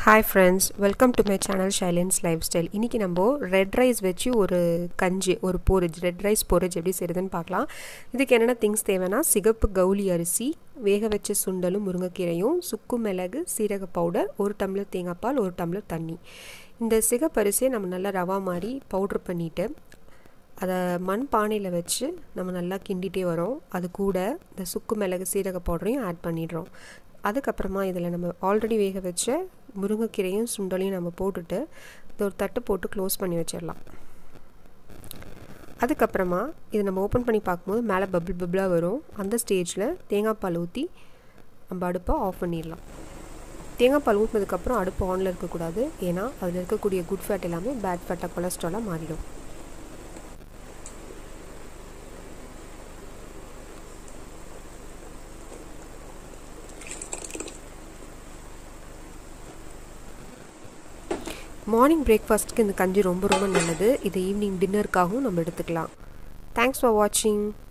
hi friends welcome to my channel ஷைலன்ஸ் lifestyle இன்றைக்கி நம்ம ரெட் ரைஸ் வச்சு ஒரு கஞ்சி ஒரு போரிஜ் ரெட் ரைஸ் போரிஜ் எப்படி செய்யுதுன்னு பார்க்கலாம் இதுக்கு என்னென்ன திங்ஸ் தேவைன்னா சிகப்பு கவுளி அரிசி வேக வச்ச சுண்டலும் முருங்கைக்கீரையும் சுக்கு மிளகு சீரக பவுடர் ஒரு டம்ளர் தேங்காய் பால் ஒரு டம்ளர் தண்ணி இந்த சிகப்பு அரிசியை நம்ம நல்லா ரவா மாதிரி பவுட்ரு பண்ணிவிட்டு அதை மண் பானையில் வச்சு நம்ம நல்லா கிண்டிகிட்டே வரோம் அது கூட இந்த சுக்கு மிளகு சீரக பவுடரையும் ஆட் பண்ணிடுறோம் அதுக்கப்புறமா இதில் நம்ம ஆல்ரெடி வேக வச்ச முருங்கைக்கீரையும் சுண்டலையும் நம்ம போட்டுட்டு இதை ஒரு தட்டு போட்டு க்ளோஸ் பண்ணி வச்சிடலாம் அதுக்கப்புறமா இதை நம்ம ஓப்பன் பண்ணி பார்க்கும்போது மேலே பபிள் பபிளாக வரும் அந்த ஸ்டேஜில் தேங்காய் பால் ஊற்றி நம்ம அடுப்பை ஆஃப் பண்ணிடலாம் தேங்காய் பால் ஊற்றினதுக்கப்புறம் அடுப்பு ஆனில் இருக்கக்கூடாது ஏன்னா அதில் இருக்கக்கூடிய குட் ஃபேட் எல்லாமே பேட் ஃபேட்டாக கொலஸ்ட்ராலாக மாறிடும் மார்னிங் பிரேக்ஃபாஸ்ட்டுக்கு இந்த கஞ்சி ரொம்ப ரொம்ப நல்லது இதை ஈவினிங் டின்னருக்காகவும் நம்ம எடுத்துக்கலாம் தேங்க்ஸ் ஃபார் வாட்சிங்